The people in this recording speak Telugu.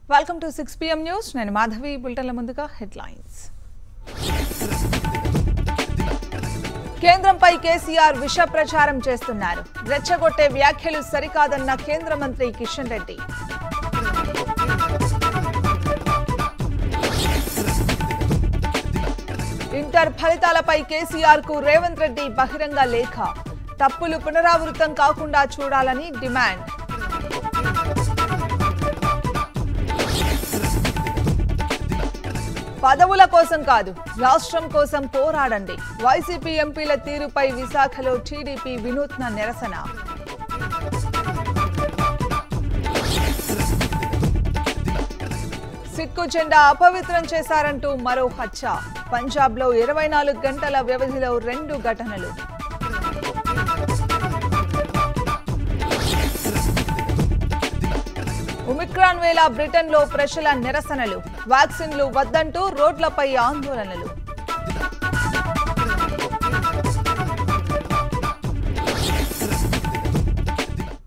welcome to six PM news నేను మాధవి బులెటిన్ల ముందుగా హెడ్లైన్స్ కేంద్రంపై కేసీఆర్ విష ప్రచారం చేస్తున్నారు రెచ్చగొట్టే వ్యాఖ్యలు సరికాదన్న కేంద్ర మంత్రి కిషన్ రెడ్డి ఇంటర్ ఫలితాలపై కేసీఆర్ కు రేవంత్ రెడ్డి బహిరంగ లేఖ తప్పులు పునరావృతం కాకుండా చూడాలని డిమాండ్ పదవుల కోసం కాదు రాష్ట్రం కోసం పోరాడండి వైసీపీ ఎంపీల తీరుపై విశాఖలో టీడీపీ వినూత్న నిరసన సిక్కు జెండా అపవిత్రం చేశారంటూ మరో హత్య పంజాబ్లో ఇరవై నాలుగు గంటల వ్యవధిలో రెండు ఘటనలు ఒమిక్రాన్ వేళ బ్రిటన్లో ప్రజల నిరసనలు వ్యాక్సిన్లు వద్దంటూ రోడ్లపై ఆందోళనలు